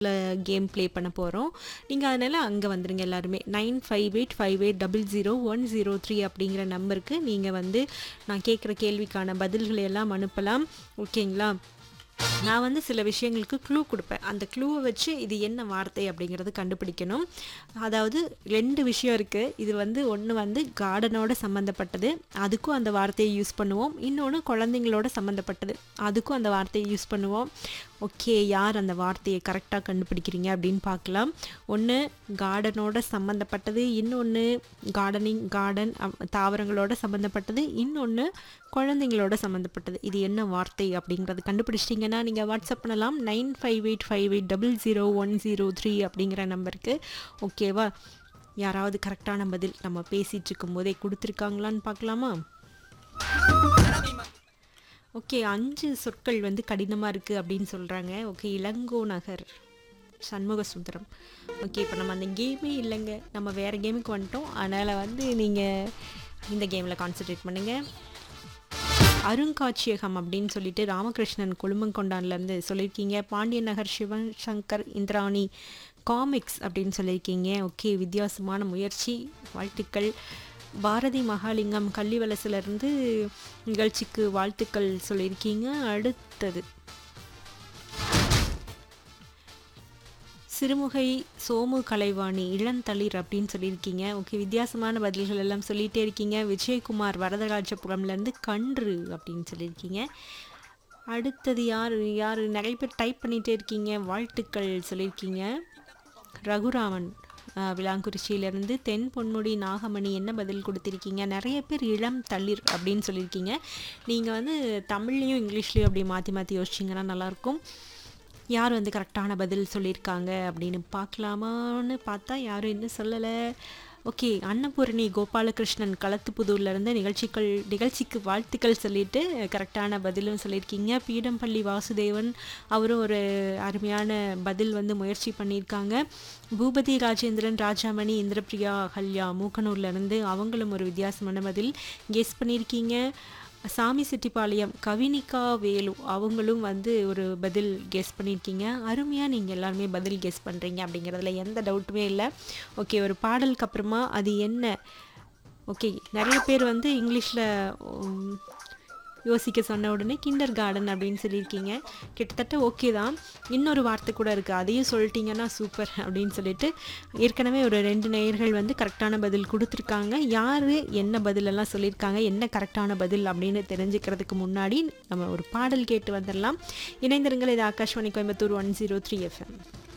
game play பண்ண போகிறோம் நீங்கள் அதனால் அங்கே வந்துடுங்க எல்லாருமே nine five eight five eight double zero one zero three அப்படிங்கிற நம்பருக்கு நீங்கள் வந்து நான் கேட்குற கேள்விக்கான பதில்களை எல்லாம் அனுப்பலாம் ஓகேங்களா நான் வந்து சில விஷயங்களுக்கு க்ளூ கொடுப்பேன் அந்த க்ளூவை வச்சு இது என்ன வார்த்தை அப்படிங்கிறது கண்டுபிடிக்கணும் அதாவது ரெண்டு விஷயம் இருக்குது இது வந்து ஒன்று வந்து கார்டனோட சம்மந்தப்பட்டது அதுக்கும் அந்த வார்த்தையை யூஸ் பண்ணுவோம் இன்னொன்று குழந்தைங்களோட சம்மந்தப்பட்டது அதுக்கும் அந்த வார்த்தையை யூஸ் பண்ணுவோம் ஓகே யார் அந்த வார்த்தையை கரெக்டாக கண்டுபிடிக்கிறீங்க அப்படின்னு பார்க்கலாம் ஒன்று கார்டனோட சம்மந்தப்பட்டது இன்னொன்று கார்டனிங் கார்டன் தாவரங்களோட சம்மந்தப்பட்டது இன்னொன்று குழந்தைங்களோட சம்மந்தப்பட்டது இது என்ன வார்த்தை அப்படிங்கிறது கண்டுபிடிச்சிட்டிங்கன்னா நீங்கள் வாட்ஸ்அப் பண்ணலாம் nine five eight five eight double zero one zero three அப்படிங்கிற நம்பருக்கு ஓகேவா யாராவது கரெக்டான பதில் நம்ம பேசிகிட்டு இருக்கும்போதே கொடுத்துருக்காங்களான்னு பார்க்கலாமா ஓகே அஞ்சு சொற்கள் வந்து கடினமாக இருக்குது அப்படின்னு சொல்கிறாங்க ஓகே இளங்கோ நகர் சண்முக சுந்தரம் ஓகே இப்போ நம்ம அந்த கேமே இல்லைங்க நம்ம வேறு கேமுக்கு வந்துட்டோம் அதனால் வந்து நீங்கள் இந்த கேமில் கான்சென்ட்ரேட் பண்ணுங்கள் அருங்காட்சியகம் அப்படின்னு சொல்லிட்டு ராமகிருஷ்ணன் கொழும்பங்கொண்டான்லேருந்து சொல்லியிருக்கீங்க பாண்டியன் நகர் சிவன் சங்கர் இந்திராணி காமிக்ஸ் அப்படின்னு சொல்லியிருக்கீங்க ஓகே வித்தியாசமான முயற்சி வாழ்த்துக்கள் பாரதி மகாலிங்கம் கள்ளிவலசிலேருந்து நிகழ்ச்சிக்கு வாழ்த்துக்கள் சொல்லியிருக்கீங்க அடுத்தது சிறுமுகை சோமு கலைவாணி இளந்தளிர் அப்படின்னு சொல்லியிருக்கீங்க ஓகே வித்தியாசமான பதில்கள் எல்லாம் சொல்லிகிட்டே இருக்கீங்க விஜயகுமார் வரதராஜபுரம்லேருந்து கன்று அப்படின்னு சொல்லியிருக்கீங்க அடுத்தது யார் யார் நிறைய பேர் டைப் பண்ணிகிட்டே இருக்கீங்க வாழ்த்துக்கள் சொல்லியிருக்கீங்க ரகுராமன் விளாங்குறிச்சியிலேருந்து தென் பொன்முடி நாகமணி என்ன பதில் கொடுத்துருக்கீங்க நிறைய பேர் இளம் தளிர் அப்படின்னு சொல்லியிருக்கீங்க நீங்கள் வந்து தமிழ்லேயும் இங்கிலீஷ்லேயும் அப்படி மாற்றி மாற்றி யோசிச்சிங்கன்னா நல்லாயிருக்கும் யார் வந்து கரெக்டான பதில் சொல்லியிருக்காங்க அப்படின்னு பார்க்கலாமான்னு பார்த்தா யாரும் இன்னும் சொல்லலை ஓகே அன்னபூரணி கோபாலகிருஷ்ணன் களத்துப்புதூர்லேருந்து நிகழ்ச்சிகள் நிகழ்ச்சிக்கு வாழ்த்துக்கள் சொல்லிட்டு கரெக்டான பதிலும் சொல்லியிருக்கீங்க பீடம்பள்ளி வாசுதேவன் அவரும் ஒரு அருமையான பதில் வந்து முயற்சி பண்ணியிருக்காங்க பூபதி ராஜேந்திரன் ராஜாமணி இந்திரபிரியா ஹல்யா மூக்கனூர்லேருந்து அவங்களும் ஒரு வித்தியாசமான பதில் கெஸ் பண்ணியிருக்கீங்க சாமி செட்டிப்பாளையம் கவினிகா வேலு அவங்களும் வந்து ஒரு பதில் கெஸ் பண்ணியிருக்கீங்க அருமையாக நீங்கள் எல்லாருமே பதில் கெஸ் பண்ணுறீங்க அப்படிங்கிறதுல எந்த டவுட்டுமே இல்லை ஓகே ஒரு பாடலுக்கு அப்புறமா அது என்ன ஓகே நிறைய பேர் வந்து இங்கிலீஷில் யோசிக்க சொன்ன உடனே கிண்டர் கார்டன் அப்படின்னு சொல்லியிருக்கீங்க கிட்டத்தட்ட ஓகே தான் இன்னொரு வார்த்தை கூட இருக்குது அதையும் சொல்லிட்டீங்கன்னா சூப்பர் அப்படின்னு சொல்லிட்டு ஏற்கனவே ஒரு ரெண்டு நேயர்கள் வந்து கரெக்டான பதில் கொடுத்துருக்காங்க யார் என்ன பதிலெல்லாம் சொல்லியிருக்காங்க என்ன கரெக்டான பதில் அப்படின்னு தெரிஞ்சுக்கிறதுக்கு முன்னாடி நம்ம ஒரு பாடல் கேட்டு வந்துடலாம் இணைந்திருங்கள் இது Akashvani Coimbatore one zero three FM